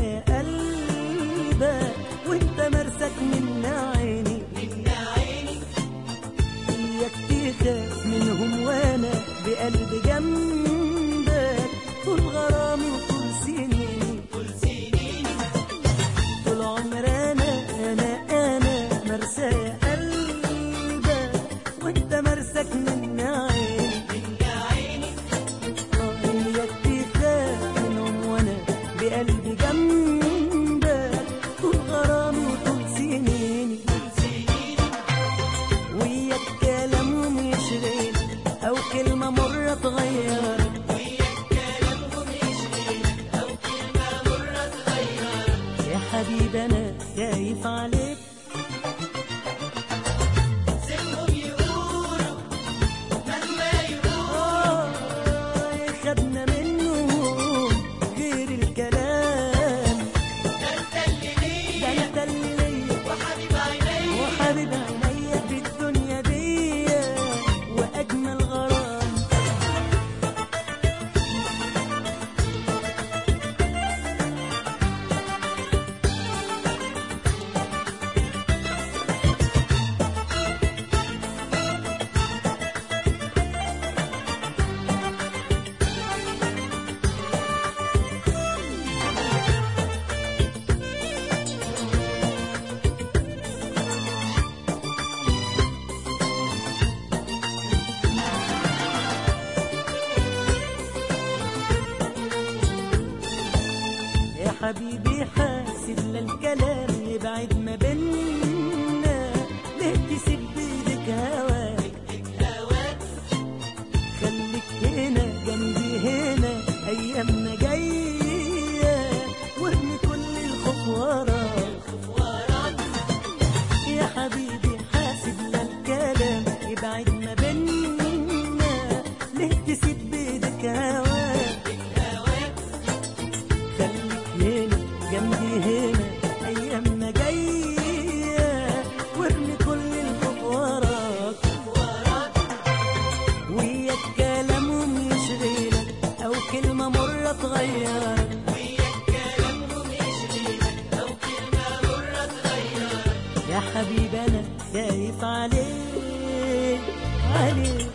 مرسى قلبك وانت مرسك من عيني اياك تخاف منهم وانا بقلب جنبك طول غرامي وطول سنيني طول عمرنا انا انا مرسى قلبك وانت مرسك من عيني اياك تخاف منهم وانا بقلبي جنبك طول غرامي وطول سنيني وياك كلامهم يشغل او كلمه مره تغير يا حبيبي انا خايف عليك آه، خدنا منهم غير الكلام ده انت اللي ليا وحبيب عينيا في الدنيا دي واجمل غرام يا حبيبي حاسب للكلام يبعد ما بينا ليه تسيب بيدك هواك خليك هنا جنبي هنا ايامنا جايه وارمي كل الخوف وراك يا حبيبي حاسب للكلام يبعد ما بينا ليه تسيب بيدك هواك خليك هنا جنبي هنا ايامنا جايه وارمي كل الخوف وراك وياك كلامهم يشغلك او كلمه مره تغيرك يا حبيبي انا خايف عليك عليك